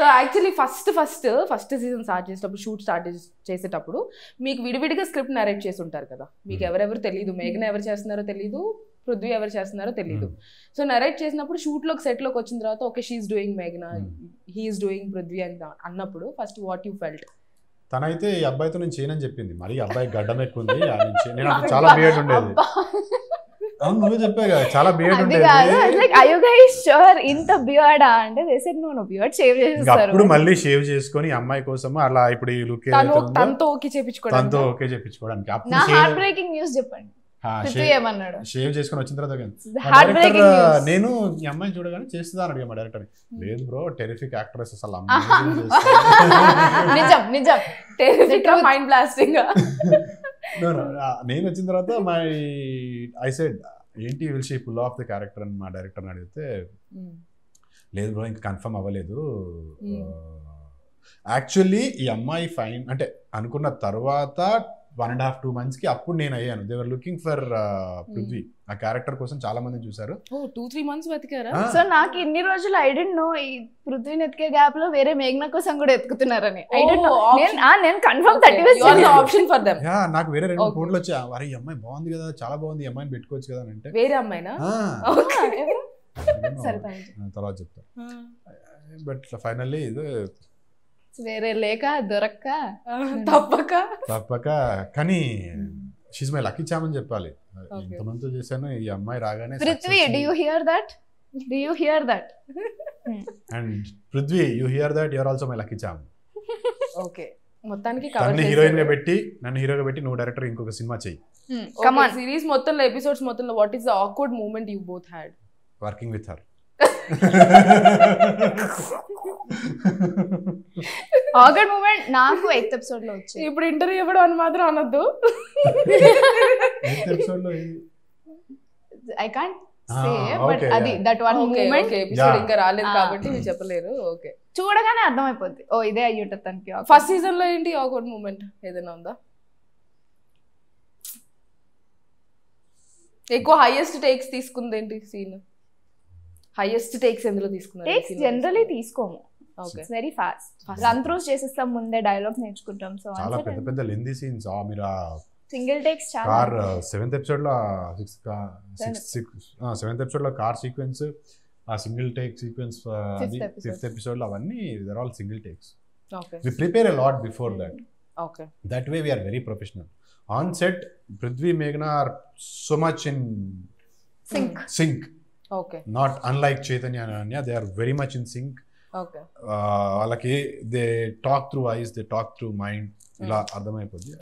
So actually first first first season start చేసేటప్పుడు shoot start చేసేటప్పుడు మీకు విడివిడిగా స్క్రిప్ట్ నరేట్ చేసి ఉంటారు కదా మీకు Hmm. ఎవరెవరు తెలియదు మేఘన ఎవరు చేస్తున్నారో తెలియదు పృథ్వీ ఎవరు చేస్తున్నారో తెలియదు సో నరేట్ చేసినప్పుడు షూట్ లోకి సెట్ లోకి వచ్చిన తర్వాత ఓకే షీఈస్ డూయింగ్ మేఘన Hmm. హీఈస్ డూయింగ్ పృథ్వీ అని అన్నప్పుడు ఫస్ట్ వాట్ యూ ఫెల్ట్ తనైతే ఈ అబ్బాయితో నేను చేయనని చెప్పింది మరి ఈ అబ్బాయి గడ్డం ఎక్కువ ఉంది ఆ నుంచి నేను అప్పుడు చాలా బియర్డ్ ఉండేది అవును నువ్వే చెప్పా కదా చాలా బియర్డ్ అది కాదు ఉండేది like I you guys sure ఇంత బియర్డా అంటే they said no no beard shave ఇంకా చేసేస్తారు అప్పుడు మళ్ళీ షేవ్ చేసుకొని ఈ అమ్మాయి కోసం అలా ఇప్పుడు ఈ లుక్ తను తనతో ఓకే తనతో చేపించుకోవడానికి ఓకే చెప్పించుకోవడానికి అప్పుడు నా shave- హార్ట్ బ్రేకింగ్ న్యూస్ చెప్పండి ఆ, పృథ్వీ shave- ఏమన్నాడు షేవ్ చేసుకొని వచ్చిన తర్వాత కానీ మా హార్ట్ డైరెక్టర్ బ్రేకింగ్ న్యూస్ నేను ఈ అమ్మాయిని చూడగానే చేస్తుందా అని అడిగా మా డైరెక్టర్ లేదు బ్రో టెరిఫిక్ యాక్ట్రెస్ అసలు ఆహా. amazing చేస్తుంది. నిజం నిజం truth. Mind blasting No, no, ఆ, నేను వచ్చిన తర్వాత మై ఐ సెడ్ ఏంటి will she pull off the character అని మా డైరెక్టర్ని అడిగితే లేదు బ్రో ఇంకా కన్ఫర్మ్ అవ్వలేదు Hmm. యాక్చువల్లీ ఈ అమ్మాయి ఫైన్ అంటే అనుకున్న తర్వాత one and half two months కి అప్పుడు నేను అయ్యాను దేవర్ లుకింగ్ ఫర్ పృథ్వీ ఆ క్యారెక్టర్ కోసం చాలా మంది చూసారు ఓ టూ త్రీ మంత్స్ బతికారా ఆ, సో నాకు ఇన్ని రోజులు ఐ డెంట్ నో ఈ పృథ్వీని ఎతికే గ్యాప్ లో వేరే మేఘన కోసం కూడా ఎత్తుకుతున్నారని I don't know Oh, option. నేను ఆ, నేను confirm thirty option for them yeah నాకు వేరే రెండు Okay. ఫోన్లు వచ్చాయి అరే ఈ అమ్మాయి బాగుంది కదా చాలా బాగుంది ఈ అమ్మాయిని పెట్టుకోవచ్చు కదా అని అంటే వేరే అమ్మాయినా "ఆ, సరే ఆ, తర్వాత చెప్తా బట్ ఫైనల్లీ ఇది వేరే లేక దొరక్క తప్పక తప్పక కానీ షీజ్ మై లక్కీ చామని చెప్పాలి Okay. ఎంతమందితో చేశాను ఈ అమ్మాయి రాగానే Prithvi do you hear that do you hear that and Prithvi you hear that you're also my lucky charm okay మొత్తానికి తన్ని హీరోయిన్ గా పెట్టి నన్ను హీరోగా పెట్టి నువ్వు డైరెక్టర్ ఇంకొక సినిమా చెయ్యి కమాన్ సిరీస్ మొత్తంలో ఎపిసోడ్స్ మొత్తంలో what is the awkward moment you both had working with her awkward moment నాకు ఎయిత్ ఎపిసోడ్ లో వచ్చింది ఇప్పుడు ఇంటర్వ్యూ ఇవ్వడం అని మాత్రం అనొద్దు ఎపిసోడ్ లో I can't Ah, say but okay, అది yeah. That one okay moment okay episode Yeah. ఇంకా రాలేదు Ah. కాబట్టి మీరు చెప్పలేరు ఓకే చూడగానే అర్థమైపోద్ది ఓ ఇదే అయ్యి ఉంటుంది తనకి ఫస్ట్ సీజన్ లో ఏంటి ఆక్వర్డ్ మూమెంట్ ఏదైనా ఉందా ఎక్కువ హైయెస్ట్ టేక్స్ తీసుకుంది ఏంటి సీన్ హైయెస్ట్ టేక్స్ ఎందులో తీసుకున్నారు టేక్స్ జనరలీ తీసుకోము okay it's very fast Fast. Run throughs చేసేస్తాం ముందే డైలాగ్స్ నేర్చుకుంటాం సో చాలా పెద్ద పెద్ద లెందీ సీన్స్ మీరు ఆ సింగిల్ టేక్స్ చాలా కార్ సెవెంత్ ఎపిసోడ్ లో six six six seventh episode లో కార్ సీక్వెన్స్ ఆ సింగిల్ టేక్ సీక్వెన్స్ అది Fifth episode. ఫిఫ్త్ ఎపిసోడ్ లో అవన్నీ there all single takes okay we prepare a lot before that okay that way we are very professional on set prithvi meghna are so much in Sync. sync okay not unlike chaitanya and ananya they are very much in sync okay uh, వాళ్ళకి they talk through eyes they talk through mind ఇలా అర్థమైపోద్ది